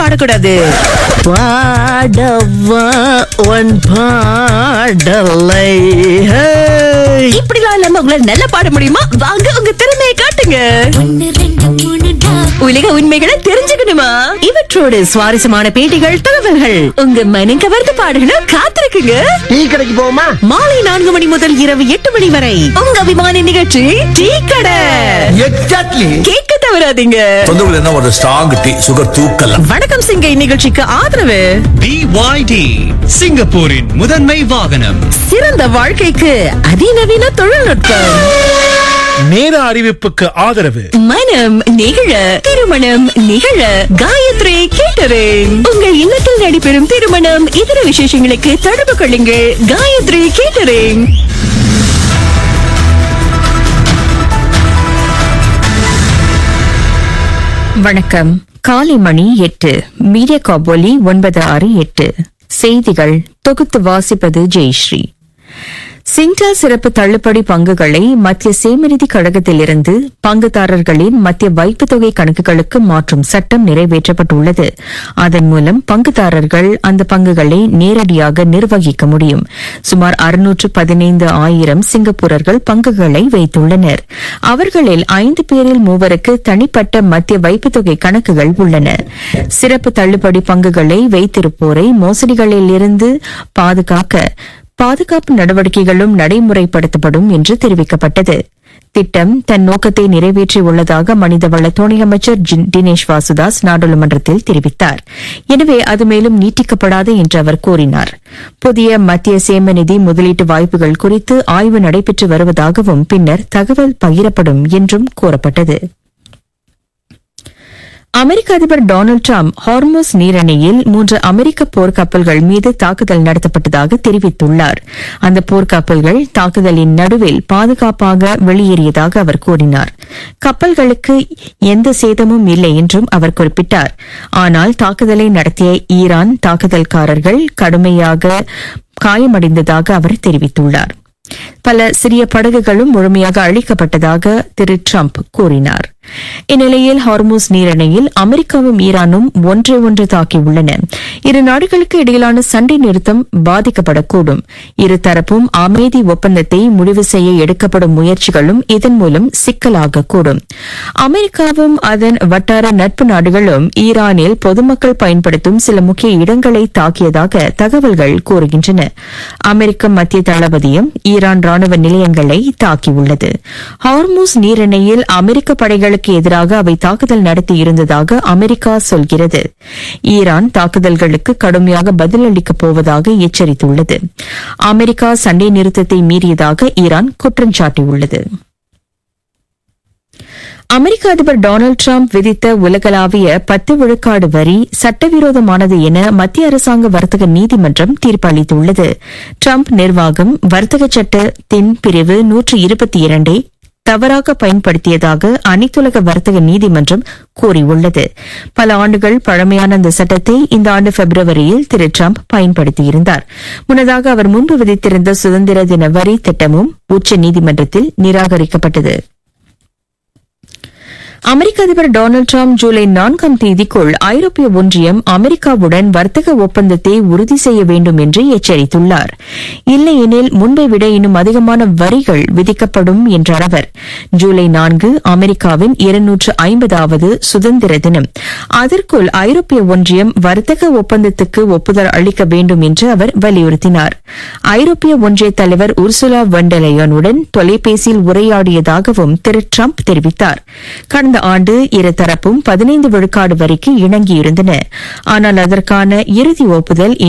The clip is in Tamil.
பாடக்கூடாது பாடவா உன் பாடலை ஹே. இப்படிலாம் இல்லாம உங்களால நல்லா பாட முடியுமா வாங்க உங்க திறமையை காட்டுங்க உலக உண்மைகளை தெரிஞ்சுக்கணுமா இவற்றோடு சுவாரஸ்யமான பேட்டிகள் தகவல்கள் உங்க மனம் கவர்ந்த பாடல்கள் காத்திருக்குங்க டீ கடைக்கு போவோமா மாலை நான்கு மணி முதல் இரவு எட்டு மணி வரை உங்க அபிமான நிகழ்ச்சி டீ கடை எக்ஸாக்ட்லி கேட்க தவறாதீங்க தொந்தரவு என்ன ஒரு ஸ்ட்ராங் டீ சுகர் தூக்கலாம் வணக்கம் சிங்கை நிகழ்ச்சிக்கு ஆதரவு BYD சிங்கப்பூரின் முதன்மை வாகனம் சிறந்த வாழ்க்கைக்கு அதிநவீன தொழில்நுட்பம் நேர அறிவிப்புக்கு ஆதரவு மனம் நிகழ திருமணம் நிகழ காயத்ரி கேட்டரிங் உங்கள் இல்லத்தில் நடைபெறும் திருமணம் இதர விசேஷங்களுக்கு தொடர்பு கொள்ளுங்கள் காயத்ரி கேட்டரிங் வணக்கம் காலை மணி எட்டு மீடியா காபோலி ஒன்பது ஆறு எட்டு செய்திகள் தொகுத்து வாசிப்பது ஜெயஸ்ரீ சிங்டல் சிறப்பு தள்ளுபடி பங்குகளை மத்திய சேமநிதி கழகத்திலிருந்து பங்குதாரர்களின் மத்திய வைப்புத் தொகை கணக்குகளுக்கு மாற்றும் சட்டம் நிறைவேற்றப்பட்டுள்ளது அதன் மூலம் பங்குதாரர்கள் அந்த பங்குகளை நேரடியாக நிர்வகிக்க முடியும் சுமார் அறுநூற்று பதினைந்து ஆயிரம் சிங்கப்பூரர்கள் பங்குகளை வைத்துள்ளனர் அவர்களில் ஐந்து பேரில் மூவருக்கு தனிப்பட்ட மத்திய வைப்புத் தொகை கணக்குகள் உள்ளன சிறப்பு தள்ளுபடி பங்குகளை வைத்திருப்போரை மோசடிகளில் இருந்து பாதுகாக்க பாதுகாப்பு நடவடிக்கைகளும் நடைமுறைப்படுத்தப்படும் என்று தெரிவிக்கப்பட்டது திட்டம் தன் நோக்கத்தை நிறைவேற்றியுள்ளதாக மனிதவள துணை அமைச்சர் ஜின்- தினேஷ் வாசுதாஸ் நாடாளுமன்றத்தில் தெரிவித்தார் எனவே அது மேலும் நீட்டிக்கப்படாது என்று அவர் கூறினார் புதிய மத்திய சேம நிதி முதலீட்டு வாய்ப்புகள் குறித்து ஆய்வு நடைபெற்று வருவதாகவும் பின்னர் தகவல் பகிரப்படும் என்றும் கூறப்பட்டது அமெரிக்க அதிபர் டொனால்டு டிரம்ப் ஹார்மோஸ் நீரிணையில் மூன்று அமெரிக்க போர்க்கப்பல்கள் மீது தாக்குதல் நடத்தப்பட்டதாக தெரிவித்துள்ளார் அந்த போர்க்கப்பல்கள் தாக்குதலின் நடுவில் பாதுகாப்பாக வெளியேறியதாக அவர் கூறினார் கப்பல்களுக்கு எந்த சேதமும் இல்லை என்றும் அவர் குறிப்பிட்டார் ஆனால் தாக்குதலை நடத்திய ஈரான் தாக்குதல்காரர்கள் கடுமையாக காயமடைந்ததாக அவர் தெரிவித்துள்ளார் பல சிறிய படகுகளும் முழுமையாக அழிக்கப்பட்டதாக திரு டிரம்ப் கூறினார் இந்நிலையில் ஹார்மூஸ் நீரிணையில் அமெரிக்காவும் ஈரானும் ஒன்றை ஒன்று தாக்கியுள்ளன இரு நாடுகளுக்கு இடையிலான சண்டை நிறுத்தம் பாதிக்கப்படக்கூடும் இருதரப்பும் அமைதி ஒப்பந்தத்தை முடிவு செய்ய எடுக்கப்படும் முயற்சிகளும் இதன் மூலம் சிக்கலாகக்கூடும் அமெரிக்காவும் அதன் வட்டார நட்பு நாடுகளும் ஈரானில் பொதுமக்கள் பயன்படுத்தும் சில முக்கிய இடங்களை தாக்கியதாக தகவல்கள் கூறுகின்றன அமெரிக்க மத்திய தளபதியும் ஈரான் ராணுவ நிலையங்களை தாக்கியுள்ளது ஹார்மூஸ் நீரிணையில் அமெரிக்க படைகளுக்கு எதிராக அவை தாக்குதல் நடத்தியிருந்ததாக அமெரிக்கா சொல்கிறது ஈரான் தாக்குதல்களுக்கு கடுமையாக பதிலளிக்கப் போவதாக எச்சரித்துள்ளது அமெரிக்கா சண்டை நிறுத்தத்தை மீறியதாக ஈரான் குற்றம் சாட்டியுள்ளது அமெரிக்க அதிபர் டொனால்டு டிரம்ப் விதித்த உலகளாவிய பத்து விழுக்காடு வரி சட்டவிரோதமானது என மத்திய அரசாங்க வர்த்தக நீதிமன்றம் தீர்ப்பளித்துள்ளது டிரம்ப் நிர்வாகம் வர்த்தக சட்டத்தின் பிரிவு நூற்று இருபத்தி இரண்டை தவறாக பயன்படுத்தியதாக அனைத்துலக வர்த்தக நீதிமன்றம் கூறியுள்ளது பல ஆண்டுகள் பழமையான அந்த சட்டத்தை இந்த ஆண்டு பிப்ரவரியில் திரு டிரம்ப் பயன்படுத்தியிருந்தார் முன்னதாக அவர் முன்பு விதித்திருந்த சுதந்திர தின வரி திட்டமும் உச்ச நீதிமன்றத்தில் நிராகரிக்கப்பட்டது அமெரிக்க அதிபர் டொனால்டு டிரம்ப் ஜூலை நான்காம் தேதிக்குள் ஐரோப்பிய ஒன்றியம் அமெரிக்காவுடன் வர்த்தக ஒப்பந்தத்தை உறுதி செய்ய வேண்டும் என்று எச்சரித்துள்ளார் இல்லையெனில் முன்பை விட இன்னும் அதிகமான வரிகள் விதிக்கப்படும் என்றார் அவர் ஜூலை நான்கு அமெரிக்காவின் இருநூற்று ஐம்பதாவது சுதந்திர தினம் அதற்குள் ஐரோப்பிய ஒன்றியம் வர்த்தக ஒப்பந்தத்துக்கு ஒப்புதல் அளிக்க வேண்டும் என்று அவர் வலியுறுத்தினார் ஐரோப்பிய ஒன்றிய தலைவர் உர்சுலா வண்டலையனுடன் தொலைபேசியில் உரையாடியதாகவும் திரு டிரம்ப் தெரிவித்தார் கடந்த ஆண்டு இருதரப்பும் பதினைந்து விழுக்காடு வரிக்கு இணங்கியிருந்தன ஆனால் அதற்கான இறுதி ஒப்புதல்